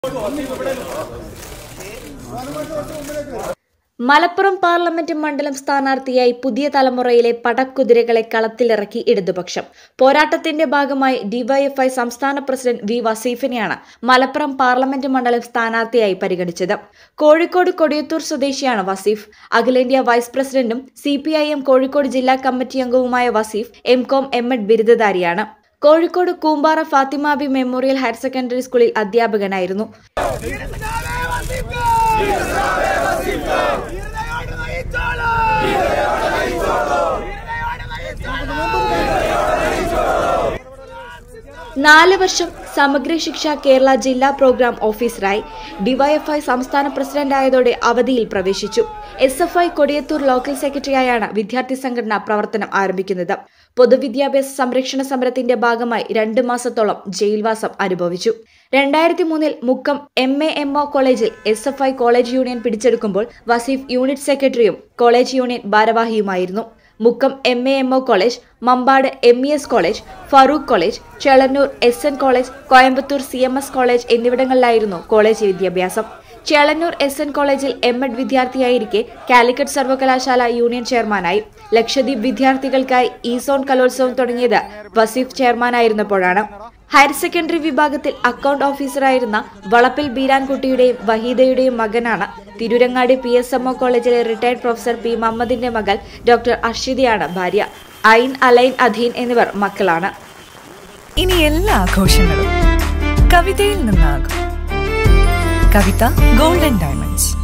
Malappuram parliament മണ്ഡലം സ്ഥാനാർത്ഥിയായി പുതിയ തലമുറയിലെ പടക്കുതിരകളെ കളത്തിലിറക്കി ഇടതുപക്ഷം പോരാട്ടത്തിന്റെ ഭാഗമായി ഡിവൈഎഫ്ഐ സംസ്ഥാന പ്രസിഡന്റ് വി വസീഫിനെയാണ് മലപ്പുറം പാർലമെന്റ് മണ്ഡലം സ്ഥാനാർത്ഥിയായി പരിഗണിച്ചത് കോഴിക്കോട് കൊടിയത്തൂർ സ്വദേശിയാണ് വസീഫ് അഖിലേന്ത്യാ വൈസ് പ്രസിഡന്റും സി കോഴിക്കോട് ജില്ലാ കമ്മിറ്റി അംഗവുമായ Vaseef M Com M Ed ബിരുദധാരിയാണ് Kozhikode Koombara Fathimabi memorial higher secondary സ്കൂളിൽ അധ്യാപകനായിരുന്നു നാല് വർഷം സമഗ്ര ശിക്ഷ കേരള ജില്ലാ പ്രോഗ്രാം ഓഫീസറായി ഡിവൈഎഫ്ഐ സംസ്ഥാന പ്രസിഡന്റായതോടെ അവധിയിൽ പ്രവേശിച്ചു S F I Kodiyathur local സെക്രട്ടറിയായാണ് വിദ്യാർത്ഥി സംഘടന പ്രവർത്തനം ആരംഭിക്കുന്നത് പൊതുവിദ്യാഭ്യാസ സംരക്ഷണ സമരത്തിന്റെ ഭാഗമായി രണ്ട് മാസത്തോളം ജയിൽവാസം അനുഭവിച്ചു രണ്ടായിരത്തി മൂന്നിൽ Mukkam M A M O കോളേജിൽ S F I college union പിടിച്ചെടുക്കുമ്പോൾ വസീഫ് യൂണിറ്റ് സെക്രട്ടറിയും കോളേജ് യൂണിയൻ ഭാരവാഹിയുമായിരുന്നു Mukkam M A M O college Mampad M E S college Farook college Chelannur S N college Coimbatore C M S college എന്നിവിടങ്ങളിലായിരുന്നു കോളേജ് വിദ്യാഭ്യാസം ചേളന്നൂർ എസ് എൻ കോളേജിൽ M Ed വിദ്യാർത്ഥിയായിരിക്കെ കാലിക്കറ്റ് സർവകലാശാല union ചെയർമാനായി ലക്ഷദ്വീപ് വിദ്യാർത്ഥികൾക്കായി ഈ സോൺ കലോത്സവം തുടങ്ങിയത് വസീഫ് ചെയർമാനായിരുന്നപ്പോഴാണ് ഹയർ സെക്കൻഡറി വിഭാഗത്തിൽ അക്കൗണ്ട് ഓഫീസറായിരുന്ന വളപ്പിൽ ബീരാൻകുട്ടിയുടെയും വഹീദയുടെയും മകനാണ് Tirurangadi P S M O കോളേജിലെ റിട്ടയർഡ് പ്രൊഫസർ പി മുഹമ്മദിന്റെ മകൾ ഡോക്ടർ അർഷിതയാണ് ഭാര്യ ഐൻ അലൈൻ അധീൻ എന്നിവർ മക്കളാണ് ഇനി എല്ലാ ആഘോഷങ്ങളും കവിതയിൽ നിന്നാകും കവിത ഗോൾഡൻ ഡയമണ്ട്സ്